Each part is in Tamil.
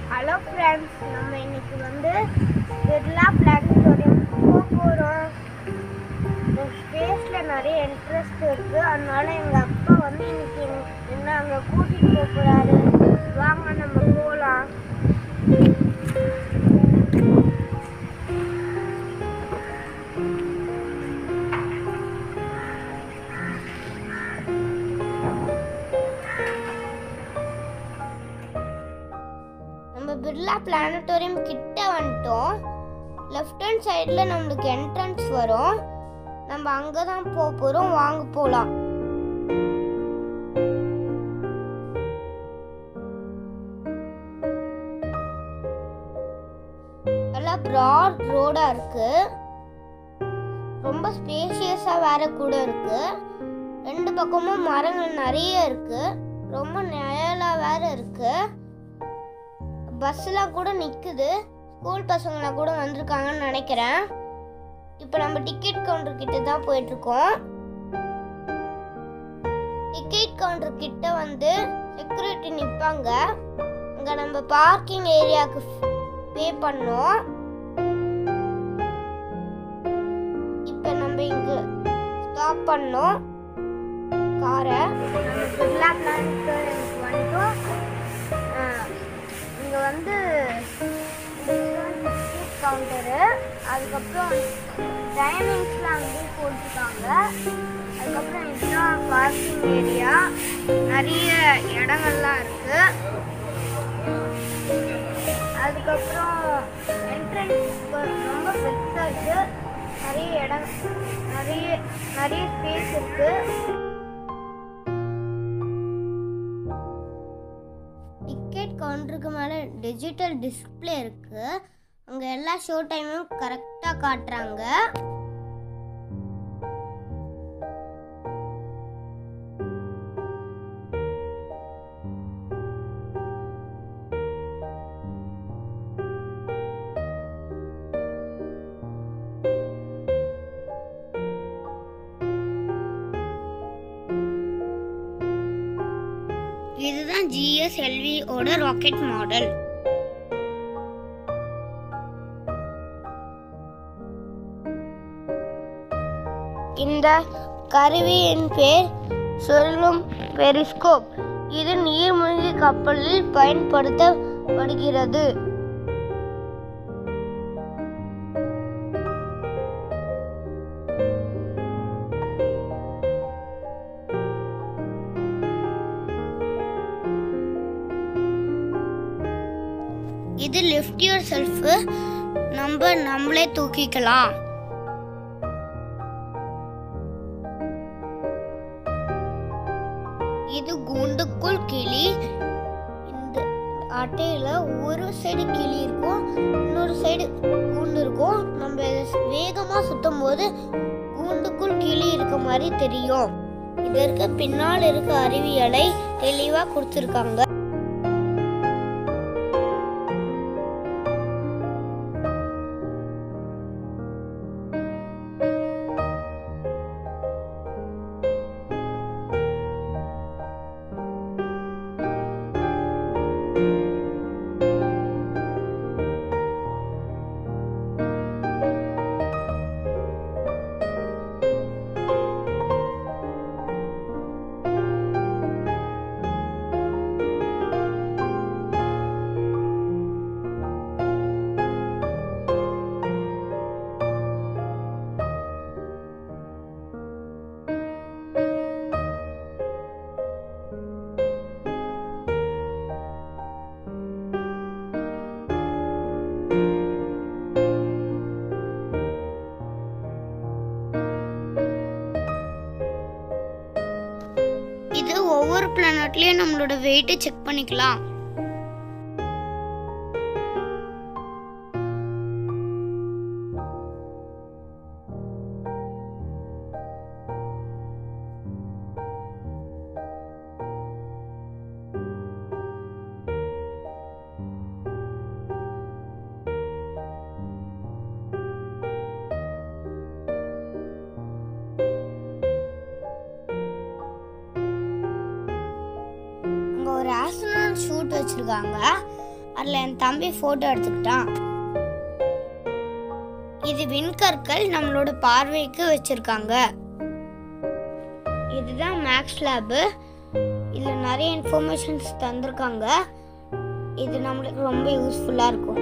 ஹலோ ஃப்ரெண்ட்ஸ் நம்ம இன்னைக்கு வந்து பிர்லா பிளானட்டோரியம் போக போகிறோம் இந்த ஸ்பேஸில் நிறைய இன்ட்ரெஸ்ட் இருக்குது அதனால எங்கள் அப்பா வந்து இன்னைக்கு எங்க- என்ன அங்கே கூட்டிகிட்டு போக போகிறாரு வாங்க நம்ம போகலாம் நம்ம பிர்லா பிளானட்டோரியம் கிட்ட வந்துட்டோம் லெஃப்ட் ஹேண்ட் சைடில் நம்மளுக்கு என்ட்ரன்ஸ் வரும் நம்ம அங்கே தான் போக போகிறோம் வாங்க போகலாம் எல்லாம் ப்ராட் ரோடாக இருக்கு ரொம்ப ஸ்பேஷியஸாக வேற கூட இருக்கு ரெண்டு பக்கமும் மரங்கள் நிறைய இருக்கு ரொம்ப நிழலாக வேற இருக்கு பஸ்ஸெலாம் கூட நிற்குது ஸ்கூல் பசங்களாம் கூட வந்திருக்காங்கன்னு நினைக்கிறேன் இப்போ நம்ம டிக்கெட் கவுண்டர் கிட்ட தான் போயிட்டுருக்கோம் டிக்கெட் கவுண்டர் கிட்ட வந்து செக்யூரிட்டி நிற்பாங்க அங்கே நம்ம பார்க்கிங் ஏரியாவுக்கு பே பண்ணோம் இப்போ நம்ம இங்கே ஸ்டாப் பண்ணோம் காரை நம்ம பிர்லா பிளானட்டோரியம்க்கு வந்துட்டோம் இங்கே வந்து டிக்கெட் கவுண்டரு அதுக்கப்புறம் டைமிங்ஸ்லாம் அங்கேயே போட்டிருக்காங்க அதுக்கப்புறம் இதுதான் பார்க்கிங் ஏரியா நிறைய இடங்கள்லாம் இருக்கு அதுக்கப்புறம் என்ட்ரன்ஸ் ரொம்ப பெருசாக இருக்கு நிறைய இடம் நிறைய நிறைய ஸ்பேஸ் இருக்கு டிக்கெட் கவுண்டருக்கு மேலே டிஜிட்டல் டிஸ்ப்ளே இருக்கு அங்கே எல்லா ஷோ டைமும் கரெக்டாக காட்டுறாங்க இதுதான் ஜிஎஸ்எல்வி ஓட ராக்கெட் மாடல் இந்த கருவியின் பேர் சொல்லும் பெரிஸ்கோப் இது நீர்மூழ்கி கப்பலில் பயன்படுத்தப்படுகிறது இது லிஃப்ட் யுவர் செல்ஃப் நம்ம நம்மளே தூக்கிக்கலாம் இது கூண்டுக்குள் கிளி இந்த அட்டையில ஒரு சைடு கிளி இருக்கும் இன்னொரு சைடு கூண்டு இருக்கும் நம்ம இதை வேகமா சுத்தும் போது கூண்டுக்குள் கிளி இருக்க மாதிரி தெரியும் இதற்கு பின்னால் இருக்க அறிவியலை தெளிவா கொடுத்துருக்காங்க இது ஒவ்வொரு பிளானட்லயும் நம்மளோட வெயிட்டை செக் பண்ணிக்கலாம் அங்க ஒரு ஆஸ்ட்ரோனாட் ஷூட் வச்சிருக்காங்க அதில் என் தம்பி ஃபோட்டோ எடுத்துக்கிட்டான் இது விண்கற்கள் நம்மளோட பார்வைக்கு வச்சிருக்காங்க இதுதான் மேக்ஸ் லேபு இதில் நிறைய இன்ஃபர்மேஷன்ஸ் தந்திருக்காங்க இது நம்மளுக்கு ரொம்ப யூஸ்ஃபுல்லாக இருக்கும்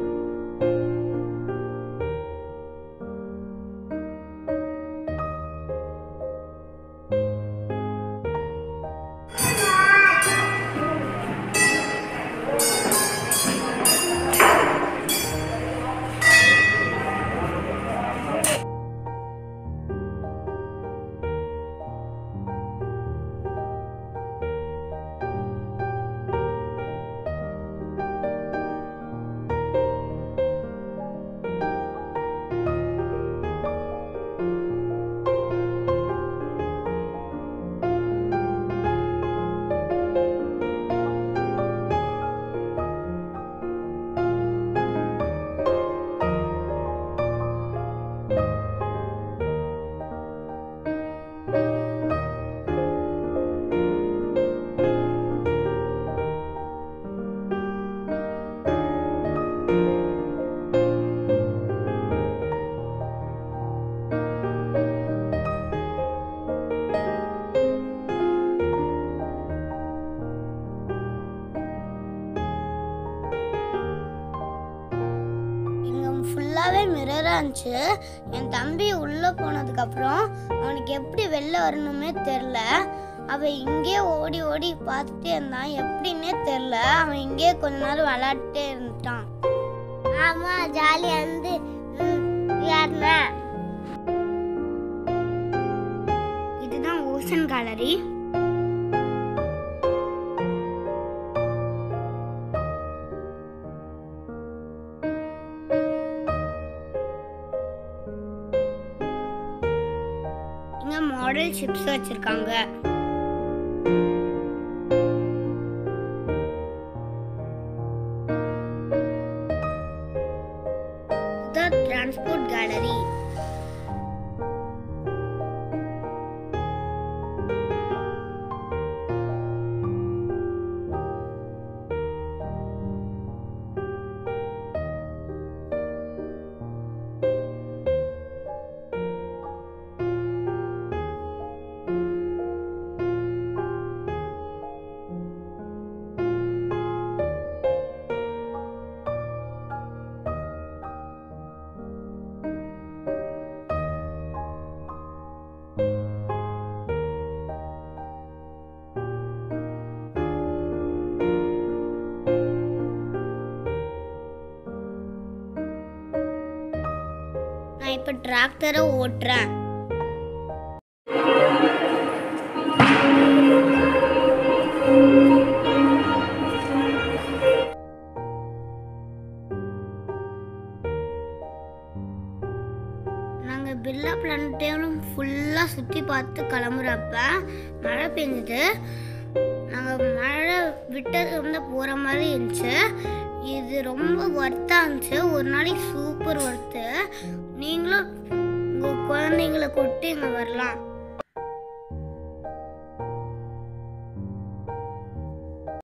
இங்கே ஃபுல்லாகவே மிரராக இருந்துச்சு என் தம்பி உள்ளே போனதுக்கப்புறம் அவனுக்கு எப்படி வெளில வரணுமே தெரில அவன் இங்கே ஓடி ஓடி பார்த்துட்டே இருந்தான் எப்படின்னே தெரில அவன் இங்கே கொஞ்ச நேரம் விளையாடிட்டே இருந்துட்டான் ஆமா ஜாலியா இருந்து யாருனா இதுதான் ஓசன் கேலரி இங்க மாடல் ஷிப்ஸ் வச்சிருக்காங்க இதுதான் டிரான்ஸ்போர்ட் கேலரி நான் இப்ப டிராக்டரை ஓட்டுறேன் நாங்க பிர்லா பிளானட்டேரியம் ஃபுல்லா சுத்தி பார்த்து கிளம்புறப்ப மழை பெஞ்சது நாங்க மழை விட்டது வந்து போற மாதிரி இருந்துச்சு இது ரொம்ப ஒர்த்தா இருந்துச்சு ஒரு நாளைக்கு சூப்பர் ஒர்த்து நீங்களும் உங்க குழந்தைங்களை கூப்பிட்டு இங்க வரலாம்